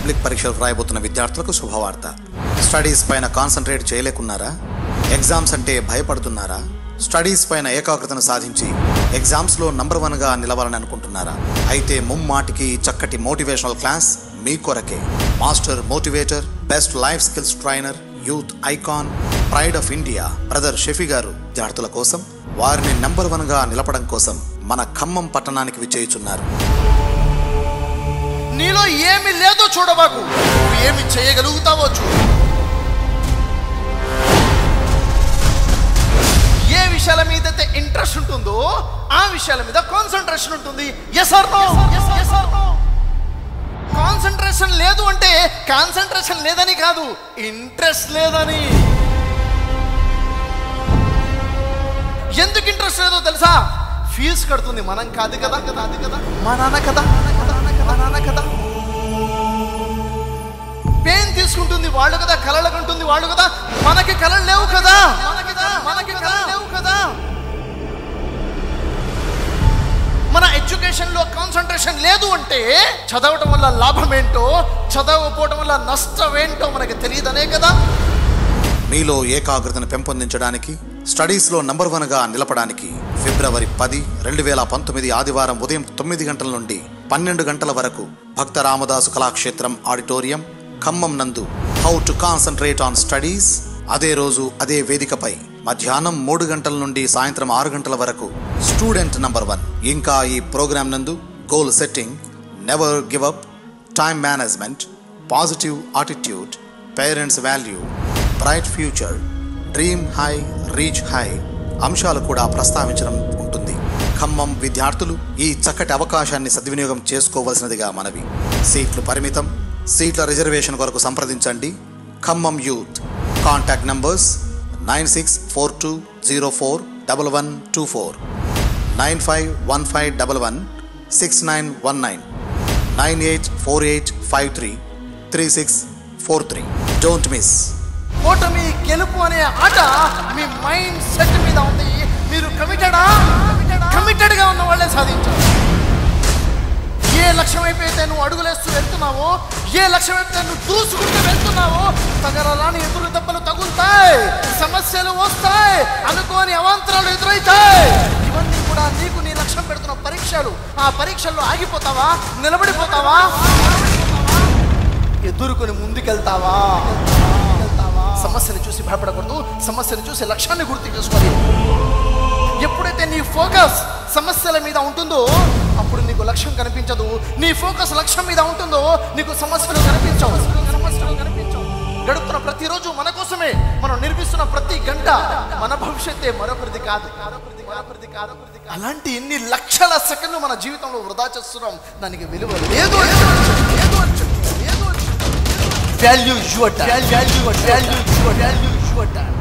Public పరీక్షలు రాయబోతున్న విద్యార్థులకు శుభవార్త స్టడీస్ పైన కాన్సన్ట్రేట్ చేయలేకున్నారా ఎగ్జామ్స్ అంటే భయపడుతున్నారా స్టడీస్ పైన ఏకాగ్రతను సాధించి ఎగ్జామ్స్లో నంబర్ వన్గా నిలవాలని అనుకుంటున్నారా అయితే ముమ్మాటికి ఈ చక్కటి మోటివేషనల్ క్లాస్ మీ కొరకే master motivator best life skills trainer youth icon pride of India brother Shefi garu విద్యార్థుల కోసం వారిని నంబర్ వన్గా నిలపడం కోసం మన ఖమ్మం పట్టణానికి విచ్చేయుచున్నారు నీలో ఏమి లేదో చూడబాకు నువ్వు ఏమి చేయగలుగుతావో చూడు ఏ విషయాల మీద అయితే ఇంట్రెస్ట్ ఉంటుందో ఆ విషయాల మీద కాన్సన్ట్రేషన్ ఉంటుంది ఎస్ ఆర్ నో కాన్సన్ట్రేషన్ లేదు అంటే కాన్సన్ట్రేషన్ లేదని కాదు ఇంట్రెస్ట్ లేదని ఎందుకు ఇంట్రెస్ట్ లేదో తెలుసా ఫీజు కడుతుంది మనం కాదు కదా కదా అది కదా మా నాన్న కదా మా నాన్న కదా పెయిన్ తీసుకుంటుంది వాళ్ళు కదా కలలు కంటుంది వాళ్ళు కదా మనకి కలలు లేవు కదా మనకి మనకి కలలు లేవు కదా మన ఎడ్యుకేషన్ లో కాన్సన్ట్రేషన్ లేదు అంటే చదవటం వల్ల లాభం ఏంటో చదవకపోవటం వల్ల నష్టం ఏంటో మనకి తెలియదనే కదా మీలో ఏకాగ్రతను పెంపొందించడానికి స్టడీస్లో నంబర్ వన్గా నిలపడానికి ఫిబ్రవరి పది రెండు వేల పంతొమ్మిది ఆదివారం ఉదయం తొమ్మిది గంటల నుండి పన్నెండు గంటల వరకు భక్త రామదాసు కళాక్షేత్రం ఆడిటోరియం ఖమ్మం నందు how to concentrate on studies అదే రోజు అదే వేదికపై మధ్యాహ్నం మూడు గంటల నుండి సాయంత్రం ఆరు గంటల వరకు స్టూడెంట్ నంబర్ వన్ ఇంకా ఈ ప్రోగ్రాం నందు goal setting never give up time management positive attitude parents value bright future dream high reach high అంశాలు కూడా ప్రస్తావించడం ఉంటుంది ఖమ్మం విద్యార్థులు ఈ చక్కటి అవకాశాన్ని సద్వినియోగం చేసుకోవలసినదిగా మనవి సీట్లు పరిమితం సీట్ల రిజర్వేషన్ కొరకు సంప్రదించండి Khammam youth contact numbers nine six four two zero four double one two four nine five one five double one six nine one nine nine eight four eight five three three six four three don't miss ఓటమి గెలుపు అనే ఆట మీ mind set మీద ఉంది మీరు కమిటెడా committed గా ఉన్న వాళ్ళే సాధించారు ఏ లక్ష్యం వైపు అయితే నువ్వు అడుగులేస్తూ వెళ్తున్నావో ఏ లక్ష్యం వైపు నువ్వు దూసుకుంటూ వెళ్తున్నావో తగలరాని ఎదురు దెబ్బలు తగులుతాయి సమస్యలు వస్తాయి అనుకోని అవాంతరాలు ఎదురైతాయి ఇవన్నీ కూడా నీకు నీ లక్ష్యం పెడుతున్న పరీక్షలు ఆ పరీక్షల్లో ఆగిపోతావా నిలబడిపోతావా ఎదుర్కొని ముందుకెళ్తావా సమస్యను చూసి భయపడకూడదు సమస్యను చూసి లక్ష్యాన్ని గుర్తు చేసుకోవాలి ఎప్పుడైతే నీ ఫోకస్ సమస్యల మీద ఉంటుందో అప్పుడు నీకు లక్ష్యం కనిపించదు నీ ఫోకస్ లక్ష్యం మీద ఉంటుందో నీకు సమస్యలు కనిపించవు సమస్యలు కనిపించవు గడుపుతున్న ప్రతిరోజు మన కోసమే మనం నిర్మిస్తున్న ప్రతి గంట మన భవిష్యత్తే మరొకరిది కాదు మరొకరిది మరొకరిది కాదు అలాంటి ఎన్ని లక్షల సెకండ్లు మన జీవితంలో వృధా చేస్తున్నాం దానికి విలువ లేదు అని చెప్పు, లేదు అని చెప్పు, లేదు అని చెప్పు. Value your value your value your value your